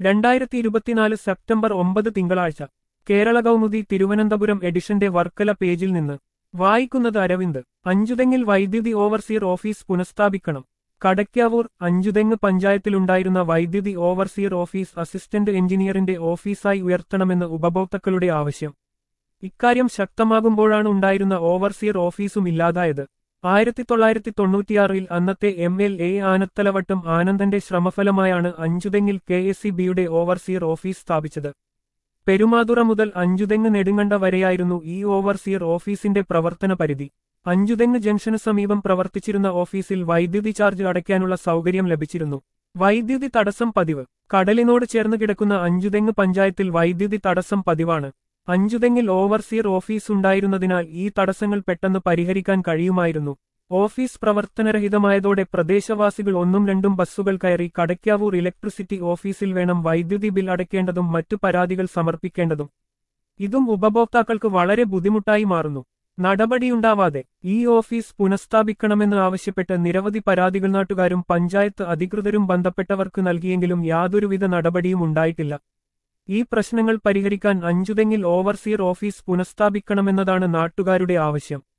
രണ്ടായിരത്തി ഇരുപത്തിനാല് സെപ്റ്റംബർ ഒമ്പത് തിങ്കളാഴ്ച കേരള കൗമുദി തിരുവനന്തപുരം എഡിഷന്റെ വർക്കല പേജിൽ നിന്ന് വായിക്കുന്നത് അരവിന്ദ് അഞ്ചുതെങ്ങിൽ വൈദ്യുതി ഓവർസിയർ ഓഫീസ് പുനഃസ്ഥാപിക്കണം കടയ്ക്കാവൂർ അഞ്ചുതെങ്ങ് പഞ്ചായത്തിലുണ്ടായിരുന്ന വൈദ്യുതി ഓവർസിയർ ഓഫീസ് അസിസ്റ്റന്റ് എഞ്ചിനീയറിന്റെ ഓഫീസായി ഉയർത്തണമെന്ന് ഉപഭോക്താക്കളുടെ ആവശ്യം ഇക്കാര്യം ശക്തമാകുമ്പോഴാണ് ഉണ്ടായിരുന്ന ഓവർസിയർ ഓഫീസും ഇല്ലാതായത് ആയിരത്തി തൊള്ളായിരത്തി തൊണ്ണൂറ്റിയാറിൽ അന്നത്തെ എം എൽ എ ആനത്തലവട്ടം ആനന്ദന്റെ ശ്രമഫലമായാണ് അഞ്ചുതെങ്ങിൽ കെ എസ് സി ബിയുടെ ഓവർസിയർ ഓഫീസ് സ്ഥാപിച്ചത് പെരുമാതുറ മുതൽ അഞ്ചുതെങ്ങ് നെടുങ്കണ്ട വരെയായിരുന്നു ഈ ഓവർസിയർ ഓഫീസിന്റെ പ്രവർത്തന പരിധി അഞ്ചുതെങ്ങ് ജംഗ്ഷന് സമീപം പ്രവർത്തിച്ചിരുന്ന ഓഫീസിൽ വൈദ്യുതി ചാർജ് അടയ്ക്കാനുള്ള സൗകര്യം ലഭിച്ചിരുന്നു വൈദ്യുതി തടസ്സം പതിവ് കടലിനോട് ചേർന്ന് കിടക്കുന്ന അഞ്ചുതെങ്ങ് പഞ്ചായത്തിൽ വൈദ്യുതി തടസ്സം പതിവാണ് അഞ്ചുതെങ്ങിൽ ഓവർസിയർ ഓഫീസ് ഉണ്ടായിരുന്നതിനാൽ ഈ തടസ്സങ്ങൾ പെട്ടെന്ന് പരിഹരിക്കാൻ കഴിയുമായിരുന്നു ഓഫീസ് പ്രവർത്തനരഹിതമായതോടെ പ്രദേശവാസികൾ ഒന്നും രണ്ടും ബസ്സുകൾ കയറി കടയ്ക്കാവൂർ ഇലക്ട്രിസിറ്റി ഓഫീസിൽ വേണം വൈദ്യുതി ബിൽ അടയ്ക്കേണ്ടതും മറ്റു പരാതികൾ സമർപ്പിക്കേണ്ടതും ഇതും ഉപഭോക്താക്കൾക്ക് വളരെ ബുദ്ധിമുട്ടായി മാറുന്നു നടപടിയുണ്ടാവാതെ ഈ ഓഫീസ് പുനഃസ്ഥാപിക്കണമെന്ന് ആവശ്യപ്പെട്ട് നിരവധി പരാതികൾ നാട്ടുകാരും പഞ്ചായത്ത് അധികൃതരും ബന്ധപ്പെട്ടവർക്ക് നൽകിയെങ്കിലും യാതൊരുവിധ നടപടിയും ഉണ്ടായിട്ടില്ല ഈ പ്രശ്നങ്ങൾ പരിഹരിക്കാൻ അഞ്ചുതെങ്ങിൽ ഓവർസിയർ ഓഫീസ് പുനഃസ്ഥാപിക്കണമെന്നതാണ് നാട്ടുകാരുടെ ആവശ്യം